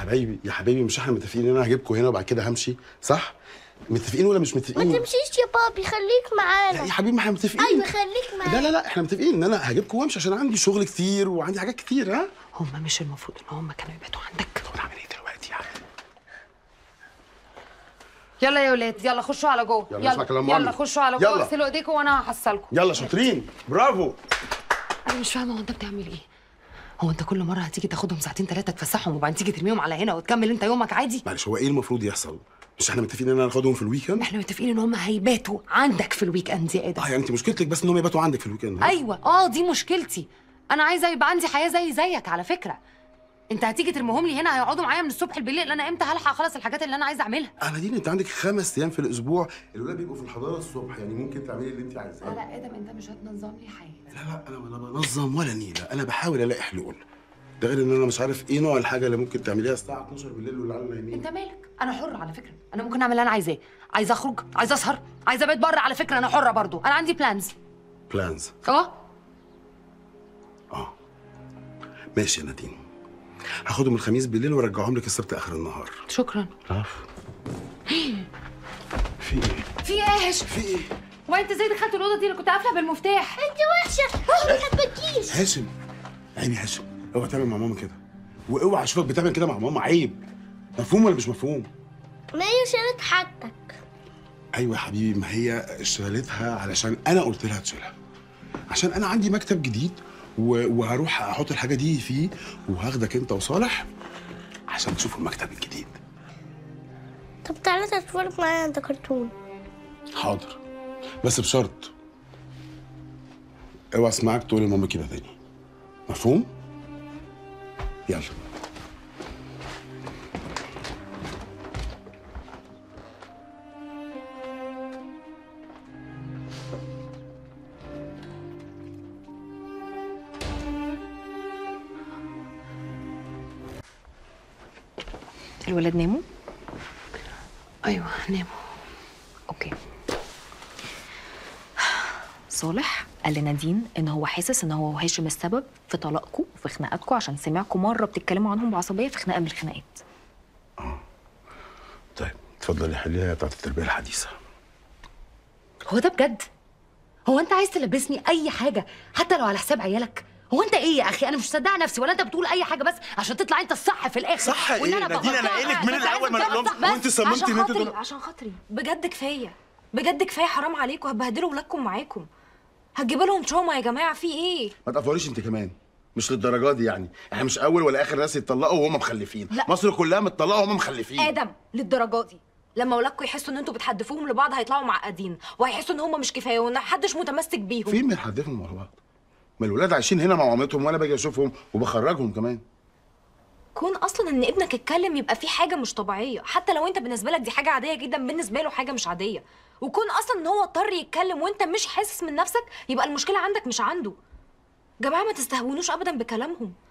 حبايبي يا حبايبي مش احنا متفقين ان انا هجيبكم هنا وبعد كده همشي صح متفقين ولا مش ما متفقين تمشيش يا بابي خليك لا معانا يا حبيبي ما احنا متفقين ايوه خليك معانا لا لا لا احنا متفقين ان انا هجيبكم وامشي عشان عندي شغل كتير وعندي حاجات كتير ها هم مش المفروض ان هم كانوا يباتوا عندك طب اعمل ايه دلوقتي يعني يلا يا ولاد يلا خشوا على جوه يلا اسمع كلام يلا مامي. خشوا على جوه يلا. اغسلوا ايديكم وانا هحصلكم يلا شاطرين برافو انا مش فاهمه هو انت بتعمل ايه هو انت كل مره هتيجي تاخدهم ساعتين ثلاثه تفسحهم وبعدين تيجي ترميهم على هنا وتكمل انت يومك عادي معلش هو ايه المفروض يحصل مش احنا متفقين ان انا هاخدهم في الويكند احنا متفقين ان هم هيباتوا عندك في الويك اند يا ادم اه يعني انت مشكلتك بس ان هم يباتوا عندك في الويكند ها؟ ايوه اه دي مشكلتي انا عايزه يبقى عندي حياه زي زيك على فكره انت هتيجي ترميهم لي هنا هيقعدوا معايا من الصبح بالليل انا امتى هلحق اخلص الحاجات اللي انا عايزه اعملها انا دي انت عندك خمس ايام في الاسبوع الولاد بيبقوا في الحضانه الصبح يعني ممكن تعملي اللي انت لا عايزاه لا ادم انت مش هتنظم لي حاجه لا لا انا ولا بنظم ولا نيله انا بحاول الاقي حلول ده غير ان انا مش عارف ايه نوع الحاجه اللي ممكن تعمليها الساعه 12 بالليل والعيال نايمين انت مالك انا حره على فكره انا ممكن اعمل اللي انا عايزاه عايزه اخرج عايزه اسهر عايزه ابات بره على فكره انا حره برضو انا عندي بلانز بلانز اه اه ماشي يا نادين هاخدهم الخميس بالليل وارجعهم لك السبت اخر النهار شكرا عفو في ايه في ايه يا هاشم في ايه هو انت ازاي دخلت الاوضه دي انا كنت قافله بالمفتاح انت وحشه ما بتحبكيش هاشم عيني هاشم اوعى تعمل مع ماما كده واوعى اشوفك بتعمل كده مع ماما عيب مفهوم ولا مش مفهوم ما هي شالت حاجتك ايوه يا حبيبي ما هي شالتها علشان انا قلت لها تشيلها عشان انا عندي مكتب جديد و... وهروح احط الحاجه دي فيه وهاخدك انت وصالح عشان تشوفوا المكتب الجديد طب تعالى تتفرج معايا عند كرتون حاضر بس بشرط اوعى اسمعك تقول لماما كده تاني مفهوم يلا الولاد ناموا ايوه ناموا اوكي صالح قال لنادين ان هو حاسس ان هو وهاشم السبب في طلاقكم وفي خناقاتكم عشان سمعكم مره بتتكلموا عنهم بعصبيه في خناقه من الخناقات طيب اتفضلي حليها بتاعت التربيه الحديثه هو ده بجد هو انت عايز تلبسني اي حاجه حتى لو على حساب عيالك هو انت ايه يا اخي انا مش مصدقه نفسي ولا انت بتقول اي حاجه بس عشان تطلع انت الصح في الاخر صح وإن إيه؟ أنا نادين، أنا بغلطها. قايلك من بس الأول ما عايز نقولهمش. أطلع بس. وأنت صممتي عشان إن أنت خاطري تقول- عشان خاطري بجد كفايه بجد كفايه حرام عليكم هتبهدلوا ولادكم معاكم هتجيبوا لهم تروما يا جماعه في ايه ما تقفوليش انت كمان مش للدرجه دي يعني احنا مش اول ولا اخر ناس يتطلقوا وهم مخلفين لا. مصر كلها متطلقه وهم مخلفين ادم للدرجه دي لما ولادكم يحسوا ان انتوا بتحدفوهم لبعض هيطلعوا معقدين وهيحسوا ان هم مش كفايه وان محدش متمسك بيهم فين بنحدفهم مع بعض ما الولاد عايشين هنا مع مامتهم وانا باجي اشوفهم وبخرجهم كمان كون اصلا ان ابنك اتكلم يبقى في حاجه مش طبيعيه حتى لو انت بالنسبه لك دي حاجه عاديه جدا بالنسبه له حاجه مش عاديه وكون اصلا ان هو اضطر يتكلم وانت مش حاسس من نفسك يبقى المشكله عندك مش عنده جماعه ما تستهونوش ابدا بكلامهم